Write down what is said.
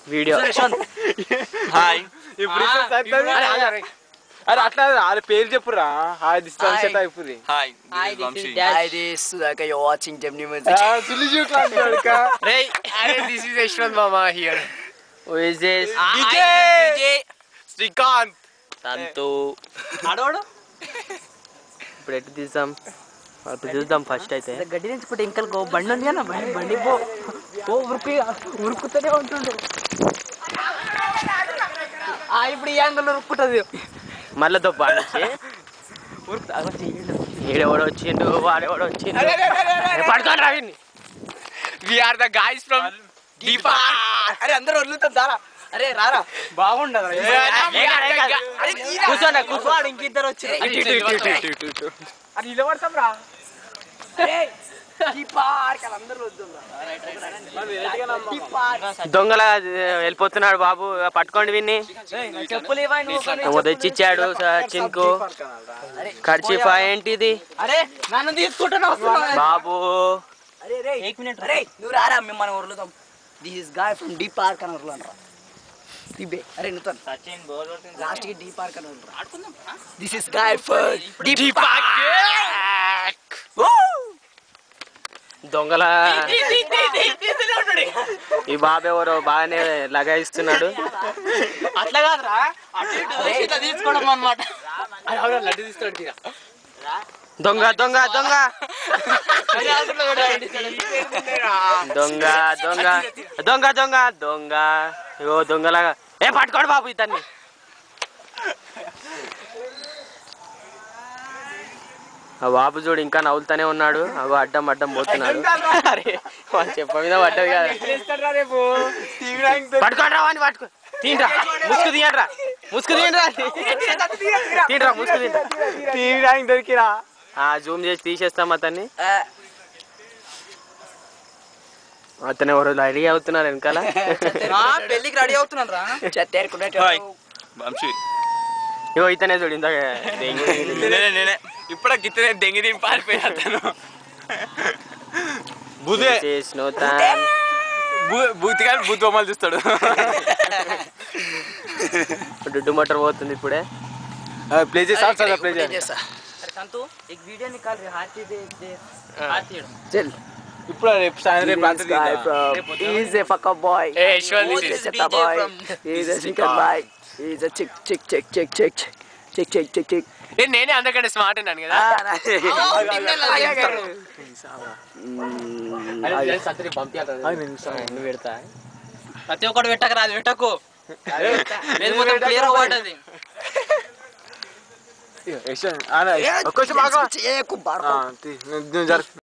Video hi ఇప్పుడు అరే అట్లా అరే పేరు చెప్పురా హాయ్ దిస్ సెట్ అయిపోయింది hi Hi, this this Vamsi is Dad. Hi, this is Sudhakar. You're watching Gemini Music. సులి చూట్లా అంటాడుకా రేయ్ this is Yashwant Mama here. Who is this Srikanth Santhu ఆడోడు ఇప్పుడు ఎటు తీద్దాం అటు చూద్దాం ఫస్ట్ అయితే గడ్డి నుంచి ఇప్పుడు ఇంకల్కో బండి ఉంది అన్న బండి బండి పో ఓ ఉరికి ఉరుకుతూనే ఉంటుండు ఆ ఇప్పుడు ఈ యాంగిల్ ఉరుక్కుంటది మళ్ళీ దొబ్బ నుంచి ఈడెవడో వచ్చిండు వాడెవడో వచ్చిండు పడుకొని రావిని we are the guys from Deepa అరే అందరూ వదులుతాం దారా అరే రారా బాగుండదు కూర్చోండి కూర్చో ఇంకిద్దరు వచ్చారు అది నిలబడతాం రా దొంగల వెళ్ళిపోతున్నాడు బాబు పట్టుకోండి విన్ని చెప్పులు ఇవ్వ నువ్వు ఏమో తెచ్చిచ్చాడు చింకు ఖర్చీఫా ఏంటిది అరే నన్ను తీసుకుంటున్నావు బాబు అరే రే ఏక్ మినిట్ అరే నువ్వు రారా మేము మనం వదులుతాం this is guy from D park అని వదలండి రా దిబే అరే నువ్వు లాస్ట్ కి డీ పార్క్ అని వదలరా this is guy for D park దొంగల ఈ బాబు ఎవరో బాగానే లగాయిస్తున్నాడు అట్లా కాదురా అటు ఇటు తీసి ఇట్లా తీసుకోవడం అన్నమాట లడ్డు తీస్తాడు తీరా దొంగ దొంగ దొంగ దొంగ దొంగ దొంగ దొంగ దొంగ ఇగో దొంగలాగా ఏ పట్టుకోడు బాబు ఇతన్ని ఆ బాబు చూడు ఇంకా నవ్వులుతానే ఉన్నాడు అగో అడ్డం అడ్డం పోతున్నాడు అరే వాడు చెప్ప మీద పడ్డది కదా రేపు పట్టుకోండి రా వాడిని పట్టుకో తీండ్రా ముసుగు తీయండిరా ముసుగు తీయండిరా తీండ్రా ముసుగు తీయండి తీయడానికి దొరికిరా ఆ జూమ్ చేసి తీసేస్తాం అతన్ని అతను ఎవరు రెడీ అవుతున్నారు వెనకాల పెళ్ళికి రెడీ అవుతున్నాను రా హాయ్ వంశీ ఇగో ఇతనే చూడు ఇందాక దెంగి నేనే నేనే ఇప్పుడు గిత్తనే దెంగి దింపి పారిపోయి అతను బుధే చేసిన తాన్. బూతి కానీ బూత్ బొమ్మలు చూస్తాడు డుడ్డు మోటార్ పోతుంది ఇప్పుడే ప్లే చేసి ప్లే చేసి సంతు एक वीडियो निकाल रहे हाथी दे दे చల్ ఇప్పుడు రేపు సాయంత్రం రేపు రాత్రి తీద్దాం. He's a fucker boy. Hey, Ashwin, this He's is a chata boy. from He's a chicken boy. He's a chick, chick, chick, chick, chick, chick, chick, chick, chick. నేనే అందరికంటే స్మార్ట్ అన్నాను కదా నువ్వు పెడతా ప్రతి ఒక్కటి పెట్టక రాదు పెట్టకు లేదు మొత్తం క్లియర్ అవ్వటది యశ్వంత్, ఆ, ఒక్క నిమిషం ఆగు. ఆ, తీ. నువ్వు జర